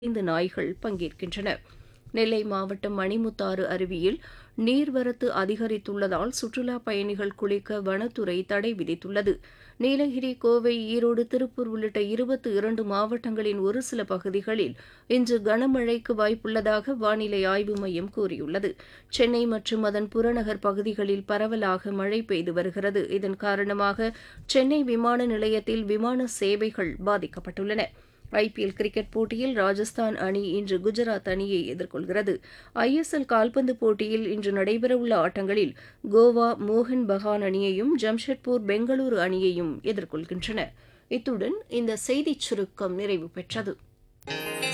ஐந்து நாய்கள் பங்கேற்கின்றன நெல்லை மாவட்டம் மணிமுத்தாறு அருவியில் நீர்வரத்து அதிகரித்துள்ளதால் சுற்றுலாப் பயணிகள் குளிக்க வனத்துறை தடை விதித்துள்ளது நீலகிரி கோவை ஈரோடு திருப்பூர் உள்ளிட்ட இருபத்தி இரண்டு மாவட்டங்களின் ஒரு சில பகுதிகளில் இன்று கனமழைக்கு வாய்ப்புள்ளதாக வானிலை ஆய்வு மையம் கூறியுள்ளது சென்னை மற்றும் அதன் புறநகர் பகுதிகளில் பரவலாக மழை பெய்து வருகிறது இதன் காரணமாக சென்னை விமான நிலையத்தில் விமான சேவைகள் பாதிக்கப்பட்டுள்ளன ஐபிஎல் கிரிக்கெட் போட்டியில் ராஜஸ்தான் அணி இன்று குஜராத் அணியை எதிர்கொள்கிறது ஐஎஸ்எல் கால்பந்து போட்டியில் இன்று நடைபெறவுள்ள ஆட்டங்களில் கோவா மோகன் பகான் அணியையும் ஜம்ஷெட்பூர் பெங்களூரு அணியையும் எதிர்கொள்கின்றன இத்துடன் இந்த செய்திச் சுருக்கம் நிறைவு பெற்றது